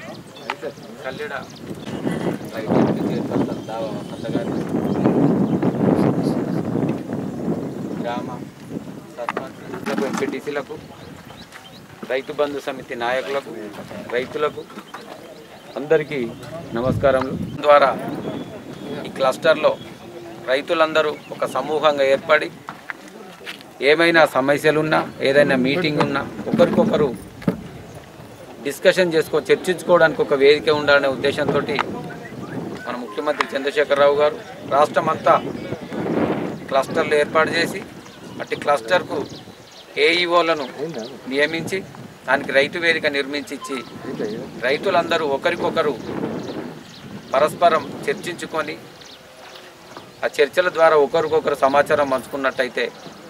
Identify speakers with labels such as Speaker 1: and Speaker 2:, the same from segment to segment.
Speaker 1: కల్లెడ రైతు చైర్పర్సన్ దావా అత్తగారు గ్రామ సర్పంచ్లకు ఎంపీటీసీలకు రైతు బంధు సమితి నాయకులకు రైతులకు అందరికీ నమస్కారములు ద్వారా ఈ క్లస్టర్లో రైతులందరూ ఒక సమూహంగా ఏర్పడి ఏమైనా సమస్యలున్నా ఏదైనా మీటింగ్ ఉన్నా ఒకరికొకరు డిస్కషన్ చేసుకో చర్చించుకోవడానికి ఒక వేదిక ఉండాలనే ఉద్దేశంతో మన ముఖ్యమంత్రి చంద్రశేఖరరావు గారు రాష్ట్రం అంతా క్లస్టర్లు ఏర్పాటు చేసి అట్టి క్లస్టర్కు ఏఈఓలను నియమించి దానికి రైతు వేదిక నిర్మించి ఇచ్చి రైతులందరూ ఒకరికొకరు పరస్పరం చర్చించుకొని ఆ చర్చల ద్వారా ఒకరికొకరు సమాచారం పంచుకున్నట్టయితే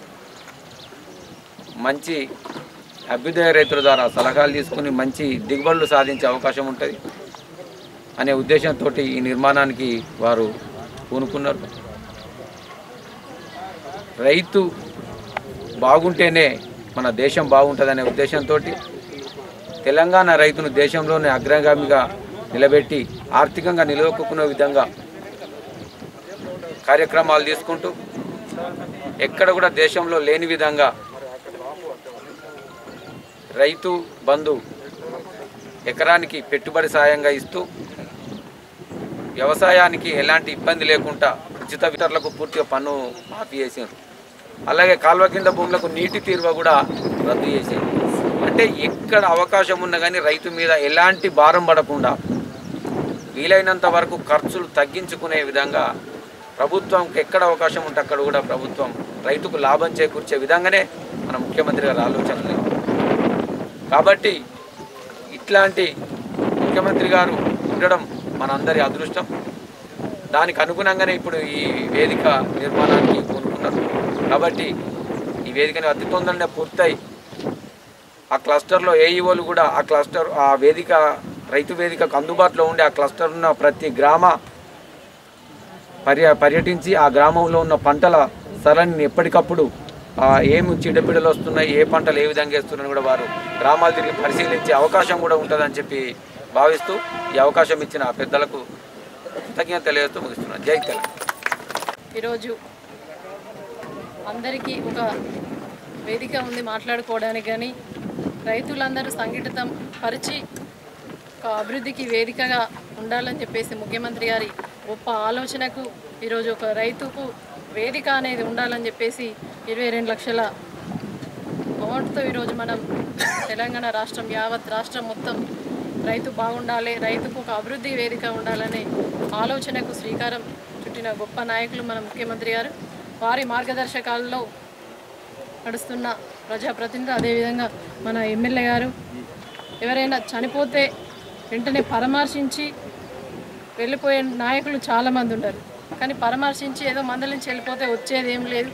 Speaker 1: మంచి అభ్యుదయ రైతుల ద్వారా సలహాలు తీసుకుని మంచి దిగుబడులు సాధించే అవకాశం ఉంటుంది అనే ఉద్దేశంతో ఈ నిర్మాణానికి వారు పూనుకున్నారు రైతు బాగుంటేనే మన దేశం బాగుంటుందనే ఉద్దేశంతో తెలంగాణ రైతును దేశంలోనే అగ్రగామిగా నిలబెట్టి ఆర్థికంగా నిలదొక్కునే విధంగా కార్యక్రమాలు తీసుకుంటూ ఎక్కడ కూడా దేశంలో లేని విధంగా రైతు బంధు ఎకరానికి పెట్టుబడి సాయంగా ఇస్తూ వ్యవసాయానికి ఎలాంటి ఇబ్బంది లేకుండా ఉచిత వితరులకు పూర్తిగా పన్ను మాఫీ చేసారు అలాగే కాల్వ కింద భూములకు నీటి తీరువ కూడా రద్దు చేసేది అంటే ఎక్కడ అవకాశం ఉన్నా కానీ రైతు మీద ఎలాంటి భారం పడకుండా వీలైనంత వరకు ఖర్చులు తగ్గించుకునే విధంగా ప్రభుత్వంకి ఎక్కడ అవకాశం ఉంటే అక్కడ కూడా ప్రభుత్వం రైతుకు లాభం చేకూర్చే విధంగానే మన ముఖ్యమంత్రి గారి ఆలోచనలు కాబట్టి ఇట్లాంటి ముఖ్యమంత్రి గారు ఉండడం మనందరి అదృష్టం దానికి అనుగుణంగానే ఇప్పుడు ఈ వేదిక నిర్మాణానికి పూనుకున్నారు కాబట్టి ఈ వేదికని అతి తొందరనే పూర్తయి ఆ క్లస్టర్లో ఏఈఓలు కూడా ఆ క్లస్టర్ ఆ వేదిక రైతు వేదికకు అందుబాటులో ఉండే ఆ క్లస్టర్ ఉన్న ప్రతి గ్రామ పర్య పర్యటించి ఆ గ్రామంలో ఉన్న పంటల సరళిని ఎప్పటికప్పుడు ఆ, ఏమి చీడపీడలు వస్తున్నాయి ఏ పంటలు ఏ విధంగా వేస్తున్నాయని కూడా వారు గ్రామాలు తిరిగి పరిశీలించే అవకాశం కూడా ఉంటుందని చెప్పి భావిస్తూ ఈ అవకాశం ఇచ్చిన ఆ పెద్దలకు కృతజ్ఞత తెలియజేస్తూ ముగిస్తున్నాను జై తెలంగాణ
Speaker 2: ఈరోజు అందరికీ ఒక వేదిక ఉంది మాట్లాడుకోవడానికి కానీ రైతులందరూ సంఘటితం పరిచి ఒక అభివృద్ధికి వేదికగా ఉండాలని చెప్పేసి ముఖ్యమంత్రి గారి గొప్ప ఆలోచనకు ఈరోజు ఒక రైతుకు వేదిక అనేది ఉండాలని చెప్పేసి ఇరవై రెండు లక్షల అమౌంట్తో ఈరోజు మనం తెలంగాణ రాష్ట్రం యావత్ రాష్ట్రం మొత్తం రైతు బాగుండాలి రైతుకు ఒక అభివృద్ధి వేదిక ఉండాలనే ఆలోచనకు శ్రీకారం చుట్టిన గొప్ప నాయకులు మన ముఖ్యమంత్రి గారు వారి మార్గదర్శకాలలో నడుస్తున్న ప్రజాప్రతినిధులు అదేవిధంగా మన ఎమ్మెల్యే గారు ఎవరైనా చనిపోతే వెంటనే పరామర్శించి వెళ్ళిపోయే నాయకులు చాలామంది ఉంటారు కానీ పరామర్శించి ఏదో మందలించి వెళ్ళిపోతే వచ్చేది ఏం లేదు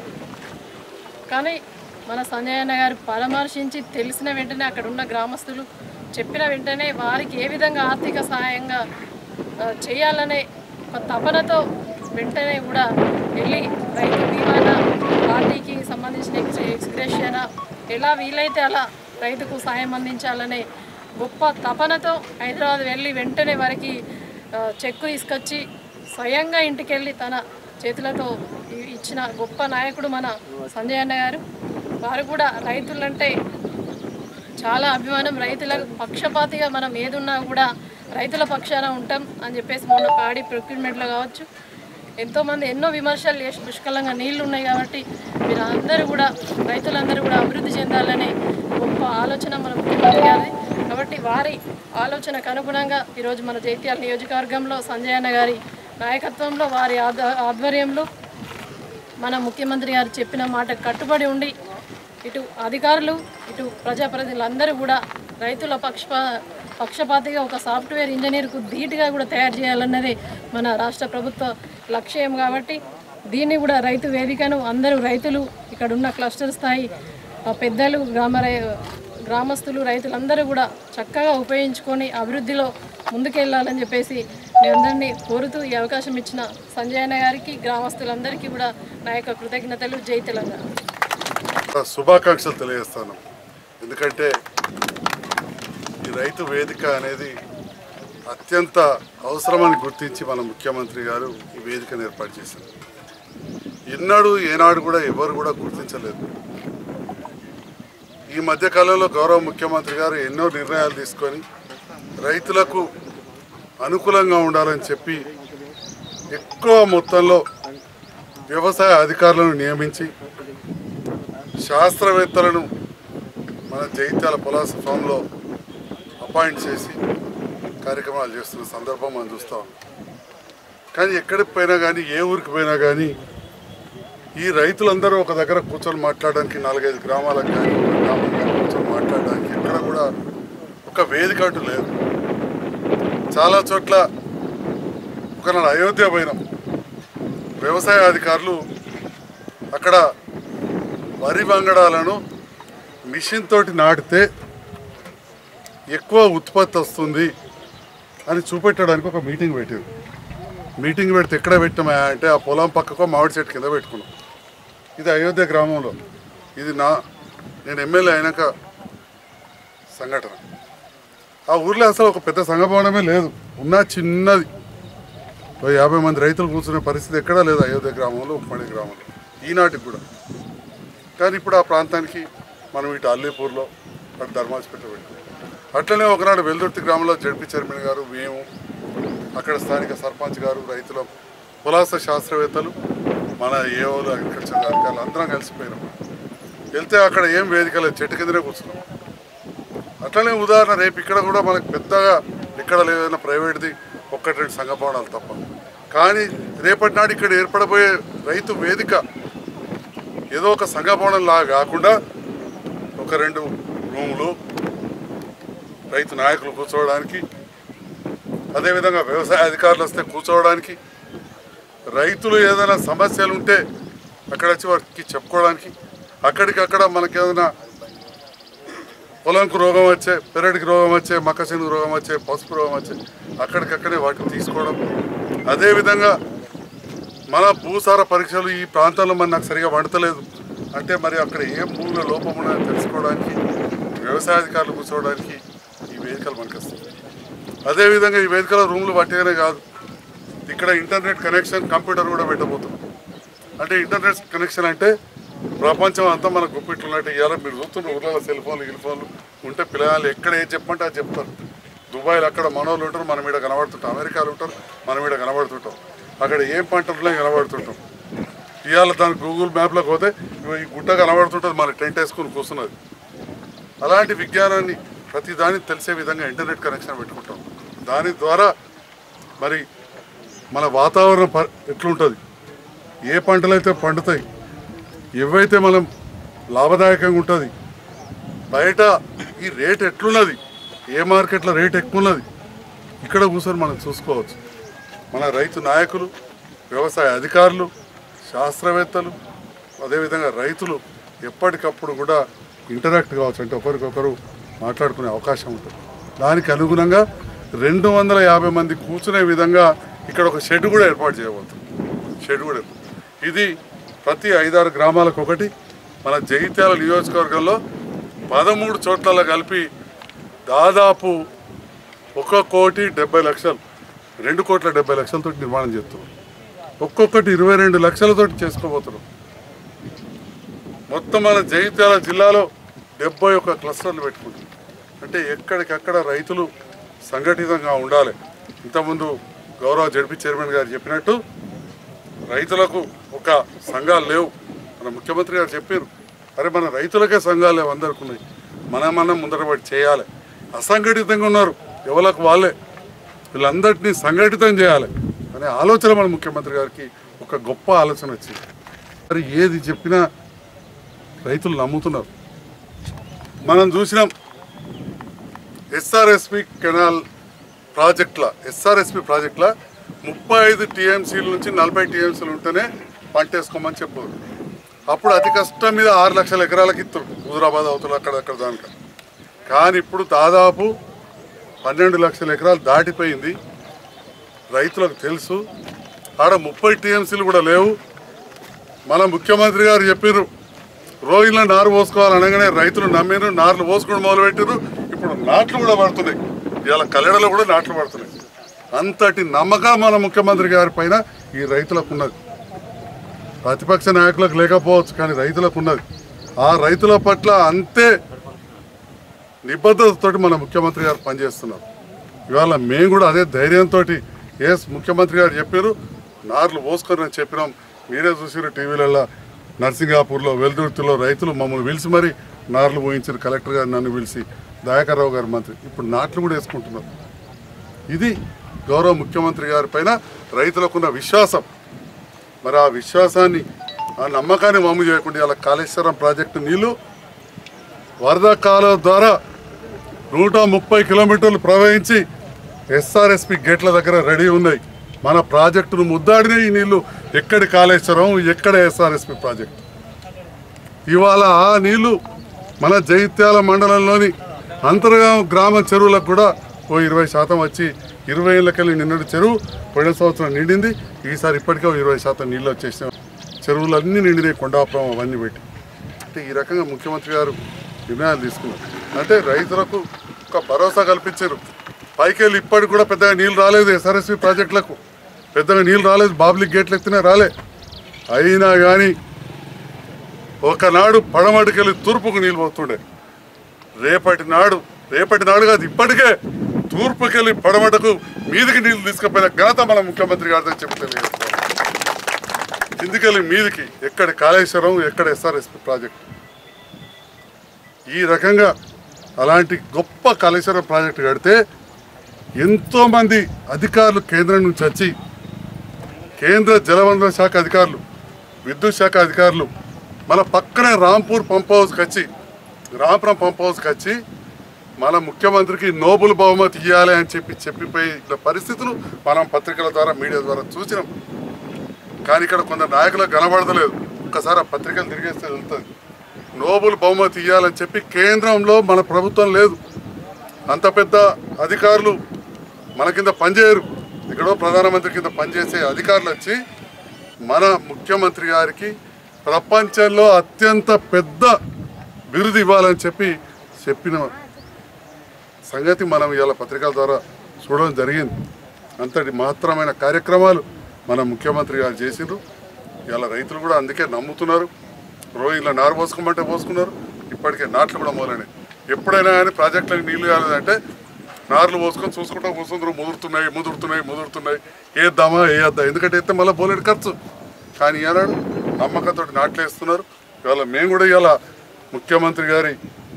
Speaker 2: కానీ మన సంజయ్ అన్న గారు పరామర్శించి తెలిసిన వెంటనే అక్కడ ఉన్న గ్రామస్తులు చెప్పిన వెంటనే వారికి ఏ విధంగా ఆర్థిక సహాయంగా ఆ, చేయాలనే ఒక తపనతో వెంటనే కూడా వెళ్ళి రైతు బీమాన పార్టీకి సంబంధించిన ఎక్స్ ఎక్స్గ్రేషన ఎలా వీలైతే అలా రైతుకు సాయం అందించాలనే గొప్ప తపనతో హైదరాబాద్ వెళ్ళి వెంటనే వారికి ఆ, చెక్కు తీసుకొచ్చి స్వయంగా ఇంటికి వెళ్ళి తన చేతులతో ఇ- ఇచ్చిన గొప్ప నాయకుడు మన సంజయ్ అన్న గారు వారు కూడా రైతులంటే చాలా అభిమానం రైతులకు పక్షపాతిగా మనం ఏదున్నా కూడా రైతుల పక్షాన ఉంటాం అని చెప్పేసి మొన్న పాడి ప్రొక్యూర్మెంట్లో కావచ్చు ఎంతోమంది ఎన్నో విమర్శలు చేసి పుష్కలంగా నీళ్లు ఉన్నాయి కాబట్టి మీరు అందరూ కూడా రైతులందరూ కూడా అభివృద్ధి చెందాలనే గొప్ప ఆలోచన మన ముఖ్యమంత్రి గారిది కాబట్టి వారి ఆలోచనకు అనుగుణంగా ఈరోజు మన జైత్యాల నియోజకవర్గంలో సంజయ్ అన్న గారి నాయకత్వంలో వారి ఆధ- ఆధ్వర్యంలో మన ముఖ్యమంత్రి గారు చెప్పిన మాట కట్టుబడి ఉండి ఇటు అధికారులు ఇటు ప్రజాప్రతినిధులందరూ కూడా రైతుల పక్షపా పక్షపాతిగా ఒక సాఫ్ట్వేర్ ఇంజనీర్కు ధీటుగా కూడా తయారు చేయాలన్నదే మన రాష్ట్ర ప్రభుత్వ లక్ష్యం కాబట్టి దీన్ని కూడా రైతు వేదికను అందరూ రైతులు ఇక్కడ ఉన్న క్లస్టర్ స్థాయి ఆ పెద్దలు గ్రామ రై గ్రామస్తులు రైతులందరూ కూడా చక్కగా ఉపయోగించుకొని అభివృద్ధిలో ముందుకెళ్ళాలని చెప్పేసి మీ అందరినీ కోరుతూ ఈ అవకాశం ఇచ్చిన సంజయ్ అన్న గారికి గ్రామస్తులందరికీ కూడా నా యొక్క కృతజ్ఞతలు జై తెలంగాణ
Speaker 3: శుభాకాంక్షలు తెలియజేస్తాను ఎందుకంటే ఈ రైతు వేదిక అనేది అత్యంత అవసరమని గుర్తించి మన ముఖ్యమంత్రి గారు ఈ వేదికను ఏర్పాటు చేశారు ఎన్నడూ ఏనాడు కూడా ఎవరు కూడా గుర్తించలేదు ఈ మధ్య కాలంలో గౌరవ ముఖ్యమంత్రి గారు ఎన్నో నిర్ణయాలు తీసుకొని రైతులకు అనుకూలంగా ఉండాలని చెప్పి ఎక్కువ మొత్తంలో వ్యవసాయ అధికారులను నియమించి శాస్త్రవేత్తలను మన జైత్యాల పొలాస ఫామ్లో అపాయింట్ చేసి కార్యక్రమాలు చేస్తున్న సందర్భం మనం చూస్తూ ఉన్నాం కానీ ఎక్కడికి పోయినా కానీ ఏ ఊరికి పోయినా కానీ ఈ రైతులందరూ ఒక దగ్గర కూర్చొని మాట్లాడడానికి నాలుగైదు గ్రామాలకు కానీ ఒక గ్రామం కానీ కూర్చొని మాట్లాడడానికి ఎక్కడ కూడా ఒక వేదిక అంటూ లేదు చాలా చోట్ల ఒకనాడు అయోధ్య పోయినాం వ్యవసాయ అధికారులు అక్కడ వరి వంగడాలను మిషన్ తోటి నాటితే ఎక్కువ ఉత్పత్తి వస్తుంది అని చూపెట్టడానికి ఒక మీటింగ్ పెట్టారు మీటింగ్ పెడితే ఎక్కడ పెట్టామా అంటే ఆ పొలం పక్కకో మామిడి చెట్టు కింద పెట్టుకున్నాం ఇది అయోధ్య గ్రామంలో ఇది నా నేను ఎమ్మెల్యే అయినాక సంఘటన ఆ ఊర్లో అసలు ఒక పెద్ద సంఘభవనమే లేదు ఉన్న చిన్నది ఓ యాభై మంది రైతులు కూర్చునే పరిస్థితి ఎక్కడా లేదు అయోధ్య గ్రామంలో ఉప్పమణి గ్రామంలో ఈనాటికి కూడా కానీ ఇప్పుడు ఆ ప్రాంతానికి మనం ఇటు అల్లీపూర్లో అటు ధర్మాజిపేట పెట్టుకున్నాం అట్లనే ఒకనాడు వెల్దుర్తి గ్రామంలో జడ్పీ చైర్మన్ గారు మేము అక్కడ స్థానిక సర్పంచ్ గారు రైతుల పులాస శాస్త్రవేత్తలు మన ఏఓలు అగ్రికల్చర్ అధికారులు అందరం కలిసిపోయినాం వెళ్తే అక్కడ ఏం వేదిక లేదు చెట్టు కిందనే కూర్చున్నాం అట్లనే ఉదాహరణ రేపు ఇక్కడ కూడా మనకు పెద్దగా ఇక్కడ లేదైనా ప్రైవేట్ది ఒక్కటి రెండు సంఘ భవనాలు తప్ప కానీ రేపటి నాడు ఇక్కడ ఏర్పడబోయే రైతు వేదిక ఏదో ఒక సంఘ భవనం లాగా కాకుండా ఒక రెండు రూములు రైతు నాయకులు కూర్చోవడానికి అదేవిధంగా వ్యవసాయ అధికారులు వస్తే కూర్చోవడానికి రైతులు ఏదైనా సమస్యలు ఉంటే అక్కడ వచ్చి వారికి చెప్పుకోవడానికి అక్కడికక్కడ మనకి ఏదైనా పొలంకు రోగం వచ్చే పెరడికి రోగం వచ్చే మక్కశనుగు రోగం వచ్చే పసుపు రోగం వచ్చే అక్కడికక్కడే వాటిని తీసుకోవడం అదేవిధంగా మన భూసార పరీక్షలు ఈ ప్రాంతంలో మరి నాకు సరిగా వండతలేదు అంటే మరి అక్కడ ఏం భూమిలో లోపం ఉన్నదో తెలుసుకోవడానికి వ్యవసాయ అధికారులు కూర్చోవడానికి ఈ వేదికలు మనకి వస్తాయి అదేవిధంగా ఈ వేదికల రూమ్లు పట్టేనే కాదు ఇక్కడ ఇంటర్నెట్ కనెక్షన్ కంప్యూటర్ కూడా పెట్టబోతున్నాం అంటే ఇంటర్నెట్ కనెక్షన్ అంటే ప్రపంచం అంతా మన గుప్పిట్లు ఉన్నట్టు ఇవాళ మీరు చూస్తున్న ఊర్లలో సెల్ ఫోన్లు గిల్ ఫోన్లు ఉంటే పిల్లలు ఎక్కడ ఏం చెప్పమంటే అది చెప్తారు దుబాయ్లో అక్కడ మనోళ్ళు ఉంటారు మన మీద కనబడుతుంటాం అమెరికాలో ఉంటారు మన మీద కనబడుతుంటాం అక్కడ ఏం పంటలు ఉన్నాయో కనబడుతుంటాం ఇవాళ దాని గూగుల్ మ్యాప్లోకి పోతే ఇగో ఈ గుట్ట కనబడుతుంటుంది మన టెంట్ వేసుకుని కూర్చున్నది అలాంటి విజ్ఞానాన్ని ప్రతి దానికి తెలిసే విధంగా ఇంటర్నెట్ కనెక్షన్ పెట్టుకుంటాం దాని ద్వారా మరి మన వాతావరణం ప- ఎట్లుంటుంది ఏ పంటలు అయితే పండుతాయి ఏవైతే మనం లాభదాయకంగా ఉంటుంది బయట ఈ రేట్ ఎట్లున్నది ఏ మార్కెట్లో రేట్ ఎక్కువ ఉన్నది ఇక్కడ కూర్చొని మనం చూసుకోవచ్చు మన రైతు నాయకులు వ్యవసాయ అధికారులు శాస్త్రవేత్తలు అదేవిధంగా రైతులు ఎప్పటికప్పుడు కూడా ఇంటరాక్ట్ కావచ్చు అంటే ఒకరికొకరు మాట్లాడుకునే అవకాశం ఉంటుంది దానికి అనుగుణంగా రెండు వందల యాభై మంది కూర్చునే విధంగా ఇక్కడ ఒక షెడ్ కూడా ఏర్పాటు చేయబోతుంది షెడ్ కూడా ఏర్పాటు. ఇది ప్రతి ఐదారు గ్రామాలకు ఒకటి మన జగిత్యాల నియోజకవర్గంలో పదమూడు చోట్ల కలిపి దాదాపు ఒక కోటి డెబ్బై లక్షలు రెండు కోట్ల డెబ్బై లక్షలతో నిర్మాణం చేస్తున్నాం ఒక్కొక్కటి ఇరవై రెండు లక్షలతోటి చేసుకోబోతున్నాం మొత్తం మన జగిత్యాల జిల్లాలో డెబ్బై ఒక్క క్లస్టర్లు పెట్టుకుంటాం అంటే ఎక్కడికక్కడ రైతులు సంఘటితంగా ఉండాలి ఇంతకుముందు గౌరవ జడ్పీ చైర్మన్ గారు చెప్పినట్టు రైతులకు ఒక సంఘాలు లేవు మన ముఖ్యమంత్రి గారు చెప్పారు అరే మన రైతులకే సంఘాలు లేవు అందరికి ఉన్నాయి మనం మనం ముందరబడి చేయాలి అసంఘటితంగా ఉన్నారు ఎవరికి వాళ్ళే వీళ్ళందరినీ సంఘటితం చేయాలి అనే ఆలోచన మన ముఖ్యమంత్రి గారికి ఒక గొప్ప ఆలోచన వచ్చింది మరి ఏది చెప్పినా రైతులు నమ్ముతున్నారు మనం చూసినాం ఎస్ఆర్ఎస్పి కెనాల్ ప్రాజెక్టుల ఎస్ఆర్ఎస్పి ప్రాజెక్టుల ముప్పై ఐదు టీఎంసీల నుంచి నలభై టీఎంసీలు ఉంటేనే పంట వేసుకోమని చెప్పారు అప్పుడు అతి కష్టం మీద ఆరు లక్షల ఎకరాలకు ఇస్తారు హుజురాబాద్ అవుతుంది అక్కడ అక్కడ దానిక కానీ ఇప్పుడు దాదాపు పన్నెండు లక్షల ఎకరాలు దాటిపోయింది రైతులకు తెలుసు ఆడ ముప్పై టీఎంసీలు కూడా లేవు మన ముఖ్యమంత్రి గారు చెప్పారు రోహిల్లో నారు పోసుకోవాలి అనగానే రైతులు నమ్మిరు నార్లు పోసుకోవడం మొదలుపెట్టారు ఇప్పుడు నాట్లు కూడా పడుతున్నాయి ఇవాళ కల్లెడలో కూడా నాట్లు పడుతున్నాయి అంతటి నమ్మకం మన ముఖ్యమంత్రి గారి పైన ఈ రైతులకు ఉన్నది ప్రతిపక్ష నాయకులకు లేకపోవచ్చు కానీ రైతులకు ఉన్నది ఆ రైతుల పట్ల అంతే నిబద్ధతతోటి మన ముఖ్యమంత్రి గారు పనిచేస్తున్నారు ఇవాళ మేము కూడా అదే ధైర్యంతో ఎస్ ముఖ్యమంత్రి గారు చెప్పారు నార్లు పోసుకొని చెప్పినాం మీరే చూసారు టీవీలలో నర్సింగాపూర్లో వెల్దుర్తిలో రైతులు మమ్మల్ని పిలిచి మరి నార్లు పోయించారు కలెక్టర్ గారు నన్ను పిలిచి దయాకర్ రావు గారు మంత్రి ఇప్పుడు నాట్లు కూడా వేసుకుంటున్నారు ఇది గౌరవ ముఖ్యమంత్రి గారి పైన రైతులకున్న విశ్వాసం మరి ఆ విశ్వాసాన్ని ఆ నమ్మకాన్ని మమ్ము చేయకుండా ఇలా కాళేశ్వరం ప్రాజెక్టు నీళ్లు వరద కాలువ ద్వారా నూట ముప్పై కిలోమీటర్లు ప్రవహించి ఎస్ఆర్ఎస్పి గేట్ల దగ్గర రెడీ ఉన్నాయి మన ప్రాజెక్టును ముద్దాడిన ఈ నీళ్లు ఎక్కడి కాళేశ్వరం ఎక్కడ ఎస్ఆర్ఎస్పి ప్రాజెక్టు ఇవాళ ఆ నీళ్లు మన జైత్యాల మండలంలోని అంతర్గా గ్రామ చెరువులకు కూడా ఓ ఇరవై శాతం వచ్చి ఇరవై ఏళ్ళకెళ్ళి నిన్నటి చెరువు పోయిన సంవత్సరం నిండింది ఈసారి ఇప్పటికే ఓ ఇరవై శాతం నీళ్ళు వచ్చేసిన చెరువులన్నీ నిండినాయి కొండాపురం అవన్నీ పెట్టి అంటే ఈ రకంగా ముఖ్యమంత్రి గారు నిర్ణయాలు తీసుకున్నారు అంటే రైతులకు ఒక భరోసా కల్పించారు పైకి వెళ్ళి ఇప్పటికి కూడా పెద్దగా నీళ్ళు రాలేదు ఎస్ఆర్ఎస్పి ప్రాజెక్టులకు పెద్దగా నీళ్ళు రాలేదు బాబ్లిక్ గేట్లు ఎత్తినా రాలే అయినా కానీ ఒకనాడు పడమటికెళ్ళి తూర్పుకు నీళ్ళు పోతుండే రేపటి నాడు రేపటి నాడు కాదు ఇప్పటికే తూర్పుకెళ్ళి పడమటకు మీదికి నీళ్లు తీసుకుపోయిన ఘనత మన ముఖ్యమంత్రి గారితో చెప్పి తెలియజేస్తాం కిందికెళ్ళి మీదికి ఎక్కడ కాళేశ్వరం ఎక్కడ ఎస్ఆర్ఎస్పి ప్రాజెక్ట్ ఈ రకంగా అలాంటి గొప్ప కాళేశ్వరం ప్రాజెక్టు కడితే ఎంతోమంది అధికారులు కేంద్రం నుంచి వచ్చి కేంద్ర జలవనరుల శాఖ అధికారులు విద్యుత్ శాఖ అధికారులు మన పక్కనే రాంపూర్ పంప్ హౌస్కి వచ్చి రాంపురం పంప్ హౌస్కి వచ్చి మన ముఖ్యమంత్రికి నోబుల్ బహుమతి ఇవ్వాలి అని చెప్పి చెప్పిపోయిన పరిస్థితులు మనం పత్రికల ద్వారా మీడియా ద్వారా చూసినాం కానీ ఇక్కడ కొందరు నాయకులకు కనబడతలేదు ఒక్కసారి ఆ పత్రికలు తిరిగేస్తే వెళ్తుంది నోబుల్ బహుమతి ఇవ్వాలని చెప్పి కేంద్రంలో మన ప్రభుత్వం లేదు అంత పెద్ద అధికారులు మన కింద పనిచేయరు ఎక్కడో ప్రధానమంత్రి కింద పనిచేసే అధికారులు వచ్చి మన ముఖ్యమంత్రి గారికి ప్రపంచంలో అత్యంత పెద్ద బిరుదు ఇవ్వాలని చెప్పి చెప్పిన సంగతి మనం ఇవాళ పత్రికల ద్వారా చూడడం జరిగింది అంతటి మహత్తరమైన కార్యక్రమాలు మన ముఖ్యమంత్రి గారు చేసిండ్రు ఇవాళ రైతులు కూడా అందుకే నమ్ముతున్నారు రోహింగ్లో నారు పోసుకోమంటే పోసుకున్నారు ఇప్పటికే నాట్లు కూడా మొదలైనవి ఎప్పుడైనా కానీ ప్రాజెక్టులకు నీళ్లు కాలేదంటే నార్లు పోసుకొని చూసుకుంటా కూర్చుందరు ముదురుతున్నాయి ముదురుతున్నాయి ముదురుతున్నాయి వేద్దామా వేయద్దా ఎందుకంటే అయితే మళ్ళీ బోలెడు ఖర్చు కానీ ఈనాడు నమ్మకంతో నాట్లు వేస్తున్నారు ఇవాళ మేము కూడా ఇవాళ ముఖ్యమంత్రి గారి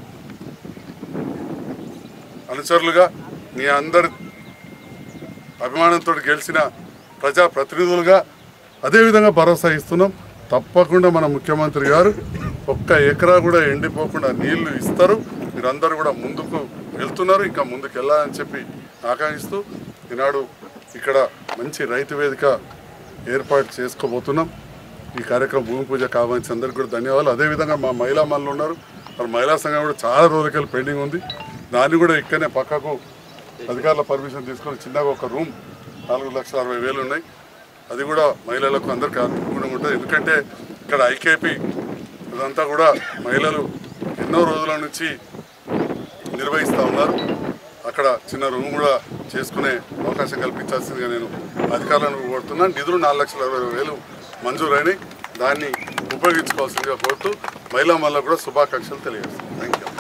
Speaker 3: అనుచరులుగా మీ అందరి అభిమానంతో గెలిచిన ప్రజా ప్రతినిధులుగా అదేవిధంగా భరోసా ఇస్తున్నాం తప్పకుండా మన ముఖ్యమంత్రి గారు ఒక్క ఎకరా కూడా ఎండిపోకుండా నీళ్లు ఇస్తారు మీరందరూ కూడా ముందుకు వెళ్తున్నారు ఇంకా ముందుకు వెళ్ళాలని చెప్పి ఆకాంక్షిస్తూ ఈనాడు ఇక్కడ మంచి రైతు వేదిక ఏర్పాటు చేసుకోబోతున్నాం ఈ కార్యక్రమం భూమి పూజ కావాల్సి అందరికీ కూడా ధన్యవాదాలు అదేవిధంగా మా మహిళా మనులు ఉన్నారు మరి మహిళా సంఘం కూడా చాలా రోజులకెళ్ళి పెండింగ్ ఉంది దాన్ని కూడా ఇక్కడనే పక్కకు అధికారుల పర్మిషన్ తీసుకొని చిన్నగా ఒక రూమ్ నాలుగు లక్షల అరవై వేలు ఉన్నాయి అది కూడా మహిళలకు అందరికీ అనుకూలంగా ఉంటుంది ఎందుకంటే ఇక్కడ ఐకేపీ ఇదంతా కూడా మహిళలు ఎన్నో రోజుల నుంచి నిర్వహిస్తూ ఉన్నారు అక్కడ చిన్న రూమ్ కూడా చేసుకునే అవకాశం కల్పించాల్సిందిగా నేను అధికారులను కోరుతున్నాను నిధులు నాలుగు లక్షల అరవై వేలు మంజూరైనాయి దాన్ని ఉపయోగించుకోవాల్సిందిగా కోరుతూ మహిళా మళ్ళీ కూడా శుభాకాంక్షలు తెలియజేస్తాను థ్యాంక్ యూ